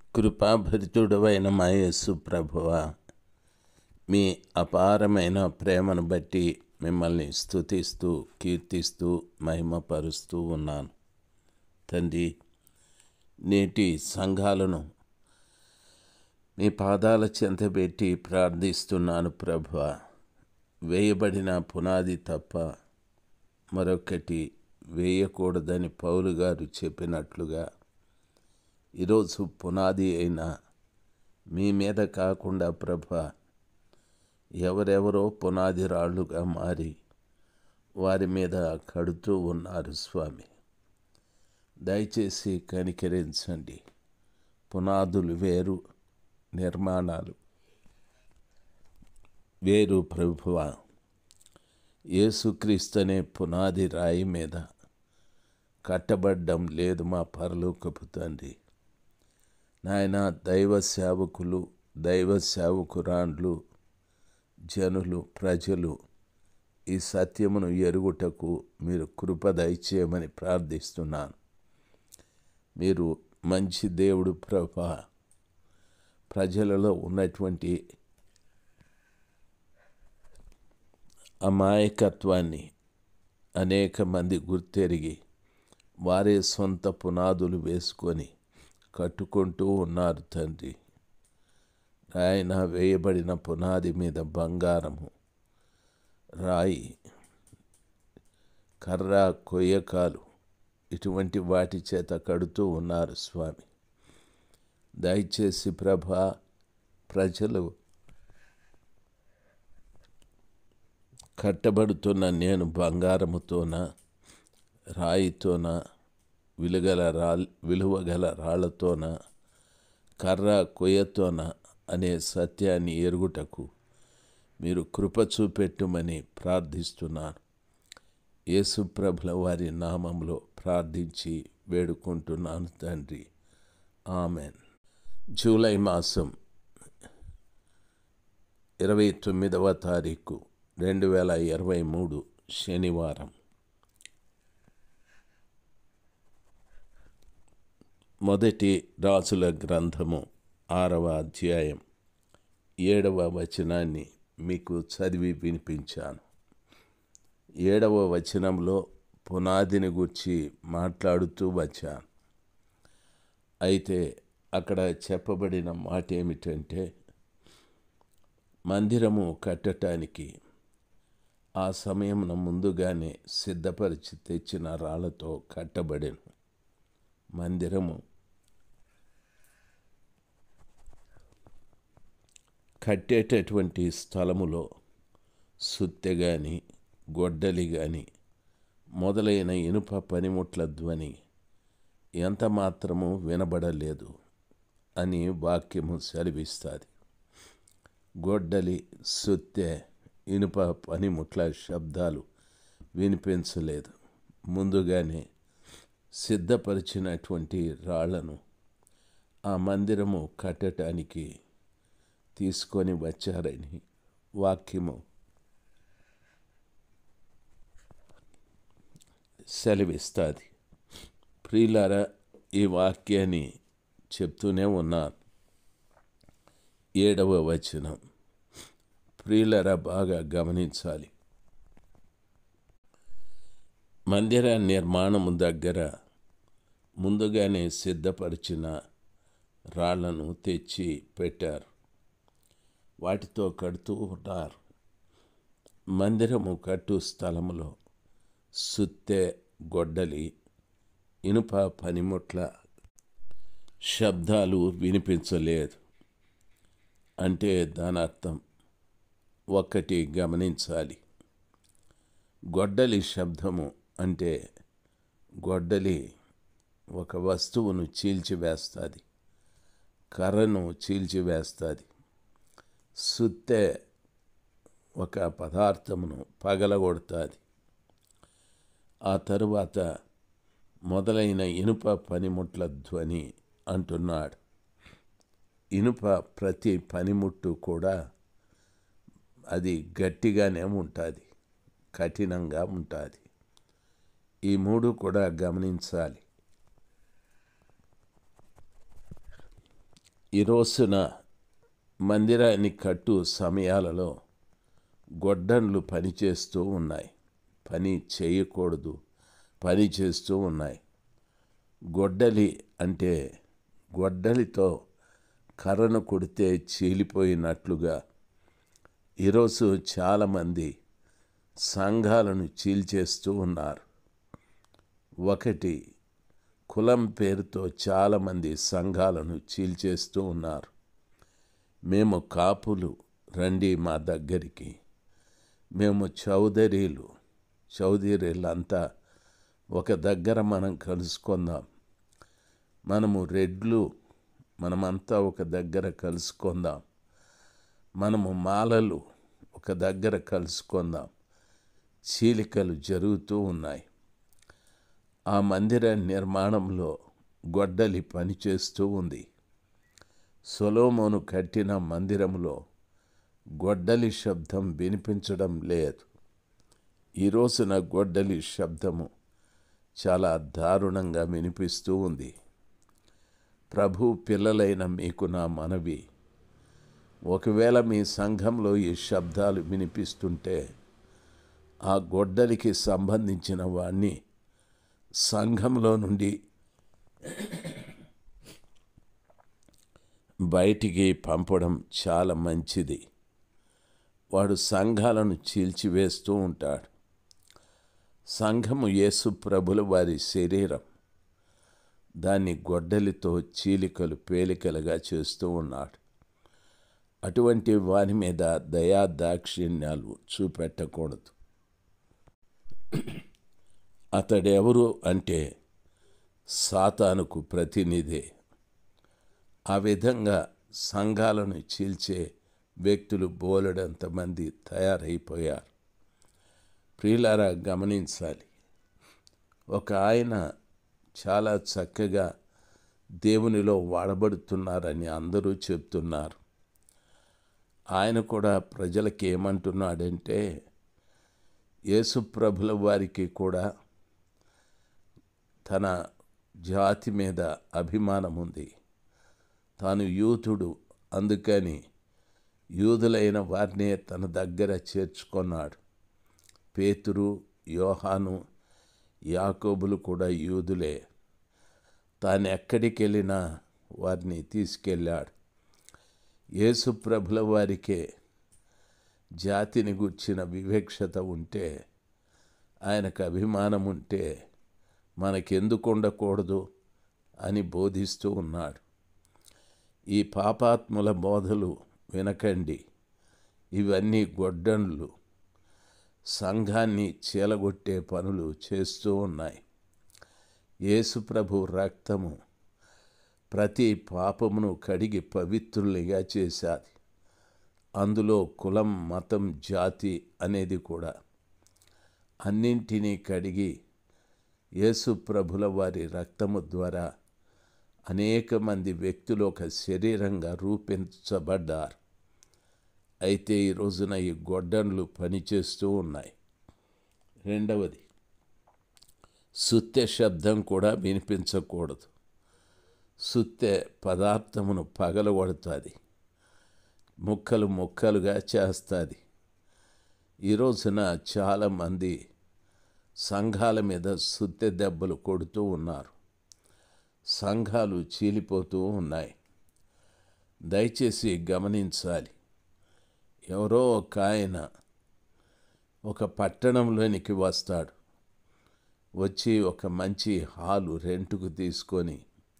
కృపాభరితుడవైన మా యేసు ప్రభువ మీ అపారమైన ప్రేమను బట్టి మిమ్మల్ని స్తుతిస్తూ కీర్తిస్తూ మహిమపరుస్తూ ఉన్నాను తండ్రి నేటి సంఘాలను మీ పాదాల చెంత పెట్టి ప్రార్థిస్తున్నాను ప్రభువ వేయబడిన పునాది తప్ప మరొకటి వేయకూడదని పౌలు గారు చెప్పినట్లుగా ఈరోజు పునాది అయిన మీ మీద కాకుండా ప్రభ ఎవరెవరో పునాది రాళ్ళుగా మారి వారి మీద కడుతూ ఉన్నారు స్వామి దయచేసి కనికరించండి పునాదులు వేరు నిర్మాణాలు వేరు ప్రభువ యేసుక్రీస్తనే పునాది రాయి మీద కట్టబడ్డం లేదు మా పరలోకపు తండ్రి నాయన దైవ సేవకులు దైవ సేవకురాండ్లు జనులు ప్రజలు ఈ సత్యమును ఎరుగుటకు మీరు కృప దయచేయమని ప్రార్థిస్తున్నాను మీరు మంచి దేవుడు ప్రభ ప్రజలలో ఉన్నటువంటి అమాయకత్వాన్ని అనేక మంది గుర్తెరిగి వారే సొంత పునాదులు వేసుకొని కట్టుకుంటూ ఉన్నారు తండ్రి ఆయన వేయబడిన పునాది మీద బంగారము రాయి కర్ర కొయ్యకాలు ఇటువంటి వాటి చేత కడుతూ ఉన్నారు స్వామి దయచేసి ప్రభ ప్రజలు కట్టబడుతున్న నేను బంగారముతోన రాయితోన విలుగల రా విలువగల రాళ్లతోన కర్ర కొయ్యతోన అనే సత్యాన్ని ఎరుగుటకు మీరు కృప చూపెట్టుమని ప్రార్థిస్తున్నాను యేసుప్రభుల వారి నామంలో ప్రార్థించి వేడుకుంటున్నాను తండ్రి ఆమెన్ జూలై మాసం ఇరవై తొమ్మిదవ తారీఖు రెండు వేల ఇరవై మూడు శనివారం మొదటి రాజుల గ్రంథము ఆరవ అధ్యాయం ఏడవ వచనాన్ని మీకు చదివి వినిపించాను ఏడవ వచనంలో పునాదిని గురించి మాట్లాడుతూ వచ్చాను అయితే అక్కడ చెప్పబడిన మాట ఏమిటంటే మందిరము కట్టడానికి ఆ సమయమున ముందుగానే సిద్ధపరిచి తెచ్చిన రాళ్లతో కట్టబడెను మందిరము కట్టేటటువంటి స్థలములో సుత్తె కానీ గొడ్డలి కానీ మొదలైన ఇనుప పనిముట్ల ధ్వని ఎంత మాత్రము వినబడలేదు అని వాక్యము సెలవిస్తుంది గొడ్డలి సుత్తె ఇనుప పనిముట్ల శబ్దాలు వినిపించలేదు ముందుగానే సిద్ధపరిచినటువంటి రాళ్లను ఆ మందిరము కట్టడానికి తీసుకొని వచ్చారని వాక్యము సెలవిస్తుంది ప్రియులారా ఈ వాక్యాన్ని చెప్తూనే ఉన్నాను ఏడవ వచనం ప్రియులరా బాగా గమనించాలి మందిర నిర్మాణము దగ్గర ముందుగానే సిద్ధపరిచిన రాళ్లను తెచ్చి పెట్టారు వాటితో కడుతూ ఉన్నారు మందిరము కట్టు స్థలములో సుత్తె గొడ్డలి ఇనుప పనిముట్ల శబ్దాలు వినిపించలేదు అంటే దాని అర్థం ఒక్కటి గమనించాలి గొడ్డలి శబ్దము అంటే గొడ్డలి ఒక వస్తువును చీల్చివేస్తుంది కర్రను చీల్చివేస్తుంది సుత్తె ఒక పదార్థమును పగలగొడుతుంది ఆ తరువాత మొదలైన ఇనుప పనిముట్ల ధ్వని అంటున్నాడు ఇనుప ప్రతి పనిముట్టు కూడా అది గట్టిగానే ఉంటుంది కఠినంగా ఉంటుంది ఈ మూడు కూడా గమనించాలి ఈ రోజున మందిరాన్ని కట్టు సమయాలలో గొడ్డన్లు పనిచేస్తూ ఉన్నాయి పని చేయకూడదు పని చేస్తూ ఉన్నాయి గొడ్డలి అంటే గొడ్డలితో కర్రను కొడితే చీలిపోయినట్లుగా ఈరోజు చాలామంది సంఘాలను చీల్చేస్తూ ఉన్నారు ఒకటి కులం పేరుతో చాలామంది సంఘాలను చీల్చేస్తూ ఉన్నారు మేము కాపులు రండి మా దగ్గరికి మేము చౌదరీలు చౌదరీలంతా ఒక దగ్గర మనం కలుసుకుందాం మనము రెడ్లు మనమంతా ఒక దగ్గర కలుసుకుందాం మనము మాలలు ఒక దగ్గర కలుసుకుందాం చీలికలు జరుగుతూ ఉన్నాయి ఆ మందిర నిర్మాణంలో గొడ్డలి పనిచేస్తూ ఉంది సొలోమోను కట్టిన మందిరంలో గొడ్డలి శబ్దం వినిపించడం లేదు ఈ రోజున గొడ్డలి శబ్దము చాలా దారుణంగా వినిపిస్తూ ఉంది ప్రభు పిల్లలైన మీకు నా మనవి ఒకవేళ మీ సంఘంలో ఈ శబ్దాలు వినిపిస్తుంటే ఆ గొడ్డలికి సంబంధించిన వాణ్ణి సంఘంలో నుండి బయటికి పంపడం చాలా మంచిది వాడు సంఘాలను చీల్చివేస్తూ ఉంటాడు సంఘము యేసు ప్రభుల వారి శరీరం దాన్ని గొడ్డలితో చీలికలు పేలికలుగా చేస్తూ ఉన్నాడు అటువంటి వాని మీద దయా దాక్షిణ్యాలు చూపెట్టకూడదు అతడెవరు అంటే సాతానుకు ప్రతినిధే ఆ విధంగా సంఘాలను చీల్చే వ్యక్తులు బోలెడంతమంది తయారైపోయారు ప్రియులారా గమనించాలి ఒక ఆయన చాలా చక్కగా దేవునిలో వాడబడుతున్నారని అందరూ చెప్తున్నారు ఆయన కూడా ప్రజలకి ఏమంటున్నాడంటే యేసుప్రభుల వారికి కూడా తన జాతి మీద అభిమానం ఉంది తాను యూతుడు అందుకని యూదులైన వారినే తన దగ్గర చేర్చుకున్నాడు పేతురు యోహాను యాకోబులు కూడా యూదులే తాను ఎక్కడికి వెళ్ళినా వారిని తీసుకెళ్ళాడు యేసుప్రభుల వారికే జాతిని గుర్చిన వివక్షత ఉంటే ఆయనకు అభిమానం ఉంటే మనకెందుకు ఉండకూడదు అని బోధిస్తూ ఉన్నాడు ఈ పాపాత్ముల బోధలు వినకండి ఇవన్నీ గొడ్డన్లు సంఘాన్ని చీలగొట్టే పనులు చేస్తూ ఉన్నాయి యేసుప్రభు రక్తము ప్రతి పాపమును కడిగి పవిత్రులుగా చేశాది అందులో కులం మతం జాతి అనేది కూడా అన్నింటినీ కడిగి యేసు ప్రభుల వారి రక్తము ద్వారా అనేక మంది వ్యక్తులు ఒక శరీరంగా రూపించబడ్డారు అయితే ఈ రోజున ఈ గొడ్డన్లు పనిచేస్తూ ఉన్నాయి రెండవది సుత్తె శబ్దం కూడా వినిపించకూడదు సుత్తె పదార్థమును పగలగొడుతుంది ముక్కలు ముక్కలుగా చేస్తుంది ఈ రోజున చాలామంది సంఘాల మీద సుత్తె దెబ్బలు కొడుతూ ఉన్నారు సంఘాలు చీలిపోతూ ఉన్నాయి దయచేసి గమనించాలి ఎవరో ఒక ఆయన ఒక పట్టణంలోనికి వస్తాడు వచ్చి ఒక మంచి హాలు రెంటుకు తీసుకొని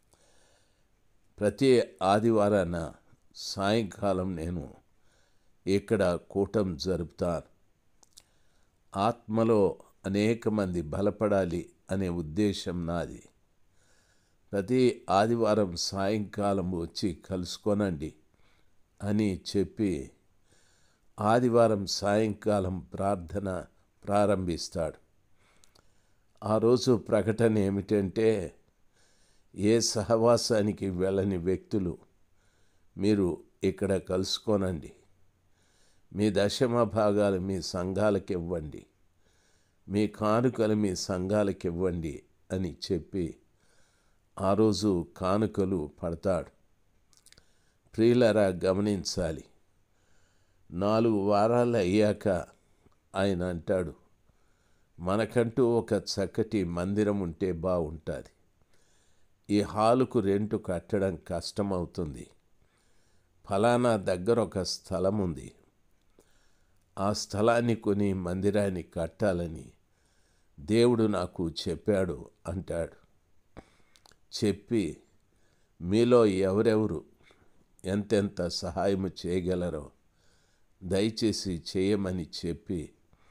ప్రతి ఆదివారాన సాయంకాలం నేను ఇక్కడ కూటం జరుపుతాను ఆత్మలో అనేక మంది బలపడాలి అనే ఉద్దేశం నాది ప్రతి ఆదివారం సాయంకాలం వచ్చి కలుసుకొనండి అని చెప్పి ఆదివారం సాయంకాలం ప్రార్థన ప్రారంభిస్తాడు ఆ రోజు ప్రకటన ఏమిటంటే ఏ సహవాసానికి వెళ్ళని వ్యక్తులు మీరు ఇక్కడ కలుసుకోనండి మీ దశమ భాగాలు మీ సంఘాలకు ఇవ్వండి మీ కానుకలు మీ సంఘాలకు ఇవ్వండి అని చెప్పి ఆ రోజు కానుకలు పడతాడు ప్రియులరా గమనించాలి నాలుగు వారాలు అయ్యాక ఆయన అంటాడు మనకంటూ ఒక చక్కటి మందిరం ఉంటే బాగుంటుంది ఈ హాలుకు రెంటు కట్టడం కష్టమవుతుంది ఫలానా దగ్గర ఒక స్థలం ఉంది ఆ స్థలాన్ని కొని మందిరాన్ని కట్టాలని దేవుడు నాకు చెప్పాడు అంటాడు చెప్పి మీలో ఎవరెవరు ఎంతెంత సహాయం చేయగలరో దయచేసి చేయమని చెప్పి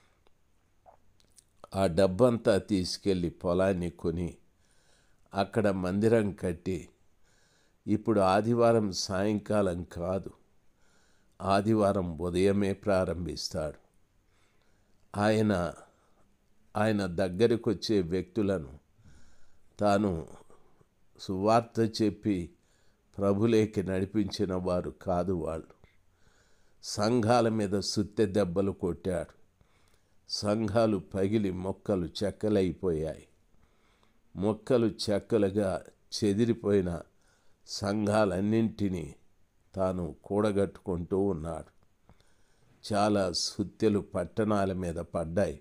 ఆ డబ్బంతా తీసుకెళ్ళి పొలాన్ని కొని అక్కడ మందిరం కట్టి ఇప్పుడు ఆదివారం సాయంకాలం కాదు ఆదివారం ఉదయమే ప్రారంభిస్తాడు ఆయన ఆయన దగ్గరికి వచ్చే వ్యక్తులను తాను సువార్త చెప్పి ప్రభులేకి నడిపించిన వారు కాదు వాళ్ళు సంఘాల మీద సుత్తె దెబ్బలు కొట్టాడు సంఘాలు పగిలి మొక్కలు చెక్కలైపోయాయి మొక్కలు చెక్కలుగా చెదిరిపోయిన సంఘాలన్నింటినీ తాను కూడగట్టుకుంటూ ఉన్నాడు చాలా సుత్తెలు పట్టణాల మీద పడ్డాయి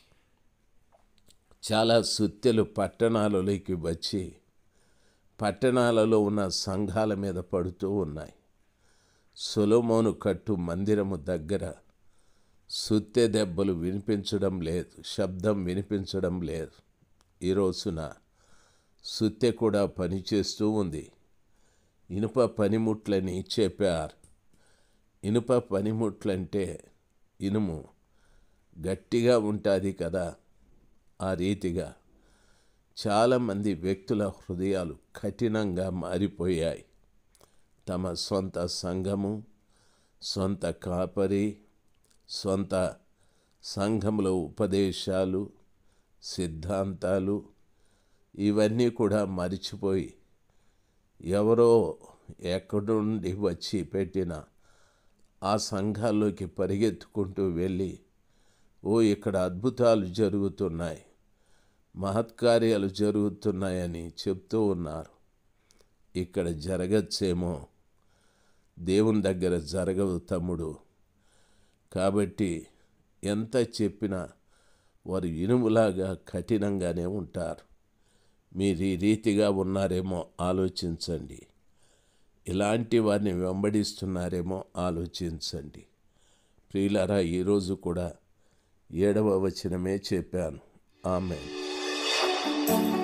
చాలా సుత్తెలు పట్టణాలలోకి వచ్చి పట్టణాలలో ఉన్న సంఘాల మీద పడుతూ ఉన్నాయి సొలోమోను కట్టు మందిరము దగ్గర సుత్తె దెబ్బలు వినిపించడం లేదు శబ్దం వినిపించడం లేదు ఈ రోజున సుత్తె కూడా పనిచేస్తూ ఉంది ఇనుప పనిముట్లని చెప్పారు ఇనుప పనిముట్లంటే ఇనుము గట్టిగా ఉంటుంది కదా ఆ రీతిగా చాలామంది వ్యక్తుల హృదయాలు కఠినంగా మారిపోయాయి తమ సొంత సంఘము సొంత కాపరి సొంత సంఘంలో ఉపదేశాలు సిద్ధాంతాలు ఇవన్నీ కూడా మరిచిపోయి ఎవరో ఎక్కడి నుండి వచ్చి పెట్టిన ఆ సంఘాల్లోకి పరిగెత్తుకుంటూ వెళ్ళి ఓ ఇక్కడ అద్భుతాలు జరుగుతున్నాయి మహత్కార్యాలు జరుగుతున్నాయని చెప్తూ ఉన్నారు ఇక్కడ జరగచ్చేమో దేవుని దగ్గర జరగవు తమ్ముడు కాబట్టి ఎంత చెప్పినా వారు ఇనుములాగా కఠినంగానే ఉంటారు మీరు ఈ రీతిగా ఉన్నారేమో ఆలోచించండి ఇలాంటి వారిని వెంబడిస్తున్నారేమో ఆలోచించండి ప్రియులారా ఈరోజు కూడా ఏడవ వచనమే చెప్పాను ఆమె